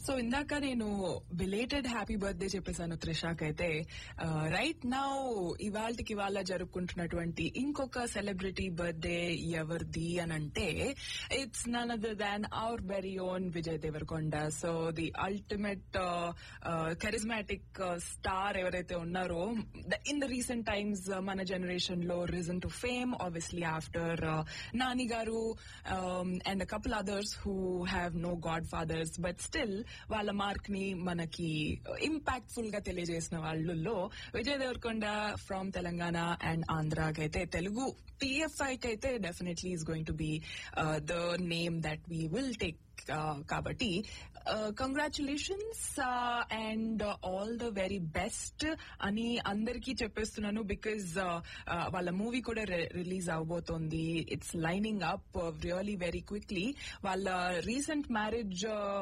so ఇందాక నేను belated happy birthday చెప్పేశాను త్రిషాక్ అయితే రైట్ నౌ ఇవాళకి ఇవాళ జరుపుకుంటున్నటువంటి ఇంకొక సెలబ్రిటీ బర్త్డే ఎవరిది అని అంటే it's none other than our very own Vijay Devarakonda so the ultimate charismatic star ఎవరైతే ఉన్నారో ఇన్ ద రీసెంట్ టైమ్స్ మన జనరేషన్ లో reason to fame obviously after Nani garu and couple others who have no godfathers but still వాళ్ళ mark ని మనకి impactful గా తెలియజేసిన వాళ్ళల్లో విజయ్ దేవరకొండ ఫ్రమ్ తెలంగాణ అండ్ ఆంధ్రాకి అయితే తెలుగు పిఎఫ్ఐ కి అయితే definitely is going to be the name that we will take కాబట్టి congratulations and all the very best అని అందరికీ చెప్పేస్తున్నాను బికాజ్ వాళ్ళ మూవీ కూడా రిలీజ్ అవబోతోంది it's lining up really very quickly వాళ్ళ రీసెంట్ మ్యారేజ్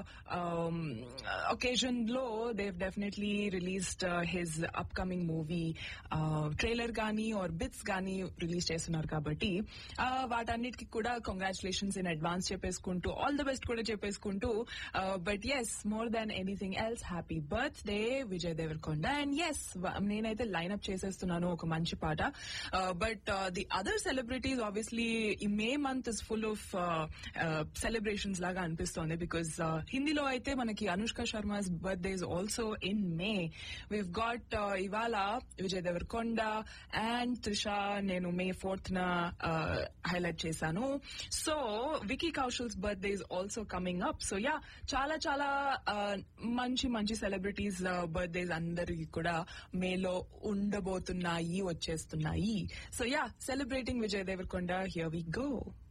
ఒకేజన్ లో they've definitely released his upcoming movie trailer గానీ ఆర్ బిట్స్ గానీ రిలీజ్ చేస్తున్నారు కాబట్టి వాటన్నిటికి కూడా కంగ్రాచులేషన్స్ ఇన్ అడ్వాన్స్ చెప్పేసుకుంటూ ఆల్ ద బెస్ట్ కూడా చెప్పేసుకుంటూ but as more than anything else happy birthday Vijay Devarakonda and yes నేనైతే లైన్అప్ చేసేస్తున్నాను ఒక మంచి పాట but the other celebrities obviously ఈ May month is full of celebrations లాగా అనిపిస్తోంది బికాస్ హిందీలో అయితే మనకి Anushka Sharma's birthday is also in May we've got ఇవాళ విజయ్ దేవరకొండ అండ్ త్రిషా నేను మే ఫోర్త్ న హైలైట్ చేశాను so Vicky Kaushal's birthday is also coming up so yeah చాలా చాలా మంచి మంచి సెలబ్రిటీస్ బర్త్డేస్ అందరికి కూడా మేలో ఉండబోతున్నాయి వచ్చేస్తున్నాయి so yeah celebrating Vijay Devarakonda here we go